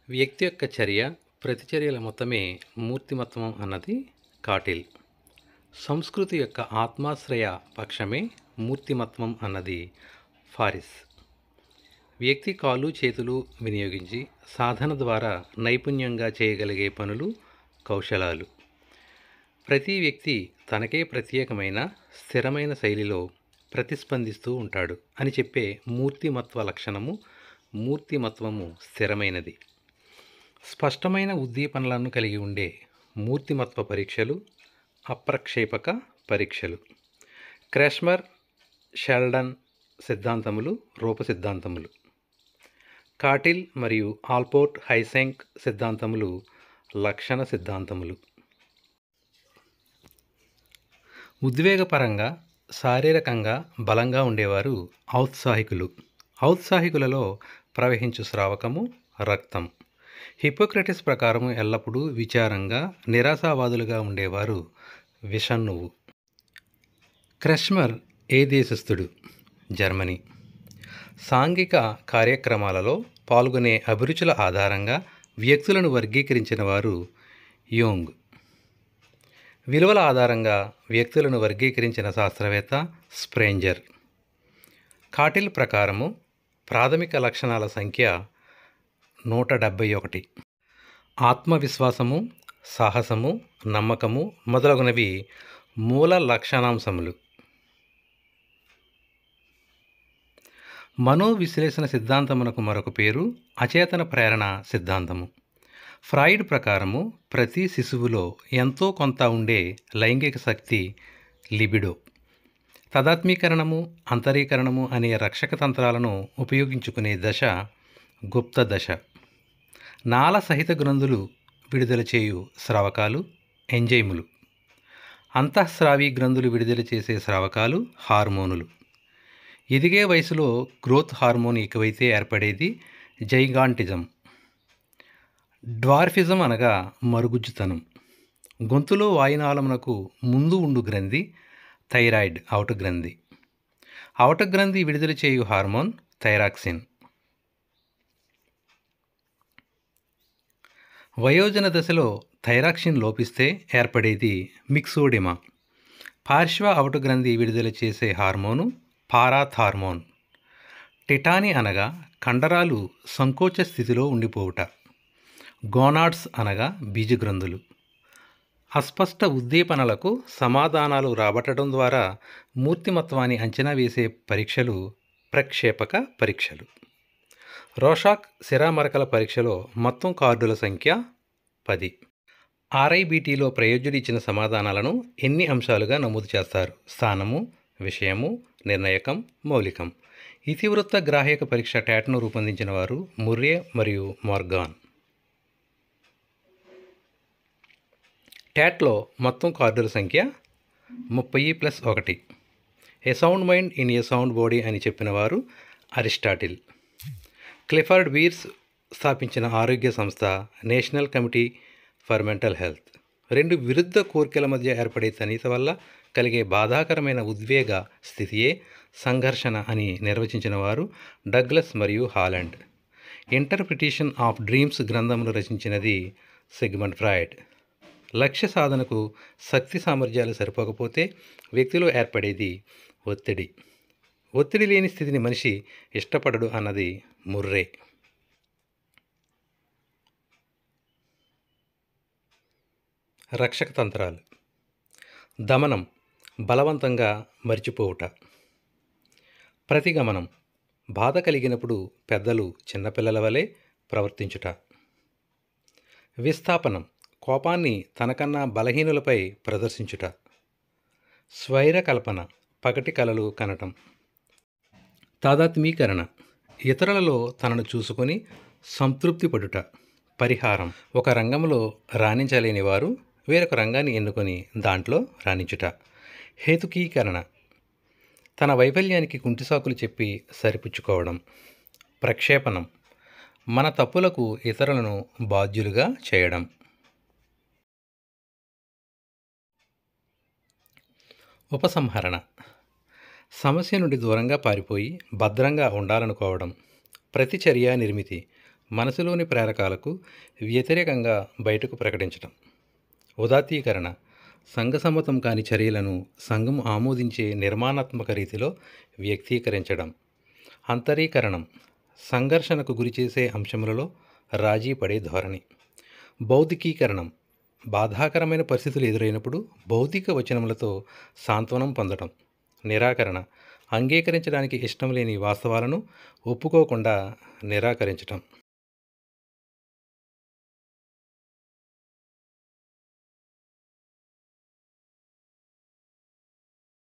వ్యక్తి యొక్క చర్య ప్రతిచర్యల మొత్తమే మూర్తిమత్వం అన్నది కాటిల్ సంస్కృతి యొక్క ఆత్మాశ్రయ పక్షమే మూర్తిమత్వం అన్నది ఫారిస్ వ్యక్తి కాళ్ళు చేతులు వినియోగించి సాధన ద్వారా నైపుణ్యంగా చేయగలిగే పనులు కౌశలాలు ప్రతి వ్యక్తి తనకే ప్రత్యేకమైన స్థిరమైన శైలిలో ప్రతిస్పందిస్తూ ఉంటాడు అని చెప్పే మూర్తిమత్వ లక్షణము మూర్తిమత్వము స్థిరమైనది స్పష్టమైన ఉద్దీపనలను కలిగి ఉండే మూర్తిమత్వ పరీక్షలు అప్రక్షేపక పరీక్షలు క్రాష్మర్ షెల్డన్ సిద్ధాంతములు రూప సిద్ధాంతములు కాటిల్ మరియు ఆల్పోర్ట్ హైసెంక్ సిద్ధాంతములు లక్షణ సిద్ధాంతములు ఉద్వేగపరంగా శారీరకంగా బలంగా ఉండేవారు ఔత్సాహికులు ఔత్సాహికులలో ప్రవహించు స్రావకము రక్తం హిపోక్రటిస్ ప్రకారం ఎల్లప్పుడూ విచారంగా నిరాశావాదులుగా ఉండేవారు విషణువు క్రష్మర్ ఏ దేశస్థుడు జర్మనీ సాంఘిక కార్యక్రమాలలో పాల్గొనే అభిరుచుల ఆధారంగా వ్యక్తులను వర్గీకరించిన వారు యోంగ్ విలువల ఆధారంగా వ్యక్తులను వర్గీకరించిన శాస్త్రవేత్త స్ప్రేంజర్ కాటిల్ ప్రకారము ప్రాథమిక లక్షణాల సంఖ్య నూట డెబ్భై ఒకటి ఆత్మవిశ్వాసము సాహసము నమ్మకము మొదలగునవి మూల లక్షణాంశములు మనోవిశ్లేషణ సిద్ధాంతమునకు మరొక పేరు అచేతన ప్రేరణ సిద్ధాంతము ఫ్రాయిడ్ ప్రకారము ప్రతి శిశువులో ఎంతో కొంత ఉండే లైంగిక శక్తి లిబిడో తదాత్మీకరణము అంతరీకరణము అనే రక్షక తంత్రాలను ఉపయోగించుకునే దశ గుప్త దశ నాళ సహిత గ్రంథులు విడుదల చేయు స్రావకాలు ఎంజైములు అంతఃస్రావి గ్రంథులు విడుదల చేసే స్రావకాలు హార్మోనులు ఎదిగే వయసులో గ్రోత్ హార్మోన్ ఎక్కువైతే ఏర్పడేది జైగాంటిజం డ్వార్ఫిజం అనగా మరుగుజ్జుతనం గొంతులో వాయునాళమునకు ముందు ఉండు గ్రంథి థైరాయిడ్ అవట గ్రంథి అవట గ్రంథి విడుదల చేయు హార్మోన్ థైరాక్సిన్ వయోజన దశలో థైరాక్సిన్ లోపిస్తే ఏర్పడేది మిక్సోడిమా పార్శ్వ అవటు గ్రంథి విడుదల చేసే హార్మోను పారాత్ హార్మోన్ టిటాని అనగా కండరాలు సంకోచ స్థితిలో ఉండిపోవుట గోనాడ్స్ అనగా బీజగ్రంథులు అస్పష్ట ఉద్దీపనలకు సమాధానాలు రాబట్టడం ద్వారా మూర్తిమత్వాన్ని అంచనా వేసే పరీక్షలు ప్రక్షేపక పరీక్షలు రోషాక్ సిరామరకల పరీక్షలో మొత్తం కార్డుల సంఖ్య పది ఆర్ఐబిటిలో ప్రయోజుడు ఇచ్చిన సమాధానాలను ఎన్ని అంశాలుగా నమోదు చేస్తారు స్థానము విషయము నిర్ణయకం మౌలికం ఇతివృత్త గ్రాహ్యక పరీక్ష ట్యాట్ను రూపొందించిన వారు ముర్రే మరియు మార్గాన్ ట్యాట్లో మొత్తం కార్డుల సంఖ్య ముప్పై ప్లస్ ఒకటి a sound mind in a sound body అని చెప్పిన వారు అరిస్టాటిల్ క్లిఫర్డ్ వీర్స్ స్థాపించిన ఆరోగ్య సంస్థ national committee for mental health రెండు విరుద్ధ కోరికల మధ్య ఏర్పడే తనీత వల్ల కలిగే బాధాకరమైన ఉద్వేగ స్థితియే సంఘర్షణ అని నిర్వచించిన వారు డగ్లస్ మరియు హాలండ్ ఇంటర్ప్రిటేషన్ ఆఫ్ డ్రీమ్స్ గ్రంథమును రచించినది సిగ్మండ్ ఫ్రాయిడ్ లక్ష్య సాధనకు శక్తి సామర్థ్యాలు సరిపోకపోతే వ్యక్తిలో ఏర్పడేది ఒత్తిడి ఒత్తిడి లేని స్థితిని మనిషి ఇష్టపడడు అన్నది ముర్రే రక్షక తంత్రాలు దమనం బలవంతంగా మరిచిపోవుట ప్రతిగమనం బాధ కలిగినప్పుడు పెద్దలు చిన్నపిల్లల వలె ప్రవర్తించుట విస్థాపనం కోపాన్ని తనకన్నా బలహీనులపై ప్రదర్శించుట స్వైర కల్పన పగటి కలలు కనటం తాదాత్మీకరణ ఇతరులలో తనను చూసుకొని సంతృప్తి పడుట పరిహారం ఒక రంగంలో రాణించలేని వారు వేరొక రంగాన్ని ఎన్నుకొని దాంట్లో రాణించుట హేతుకీకరణ తన వైఫల్యానికి కుంటిసాకులు చెప్పి సరిపుచ్చుకోవడం ప్రక్షేపణం మన తప్పులకు ఇతరులను బాధ్యులుగా చేయడం ఉపసంహరణ సమస్య నుండి దూరంగా పారిపోయి భద్రంగా ఉండాలనుకోవడం ప్రతిచర్య నిర్మితి మనసులోని ప్రేరకాలకు వ్యతిరేకంగా బయటకు ప్రకటించటం ఉదాత్తీకరణ సంఘసమ్మతం కాని చర్యలను సంఘం ఆమోదించే నిర్మాణాత్మక రీతిలో వ్యక్తీకరించడం అంతరీకరణం సంఘర్షణకు గురిచేసే అంశములలో రాజీ పడే ధోరణి బౌద్ధికీకరణం బాధాకరమైన పరిస్థితులు ఎదురైనప్పుడు భౌతిక వచనములతో సాంత్వనం పొందడం నిరాకరణ అంగీకరించడానికి ఇష్టం లేని వాస్తవాలను ఒప్పుకోకుండా నిరాకరించటం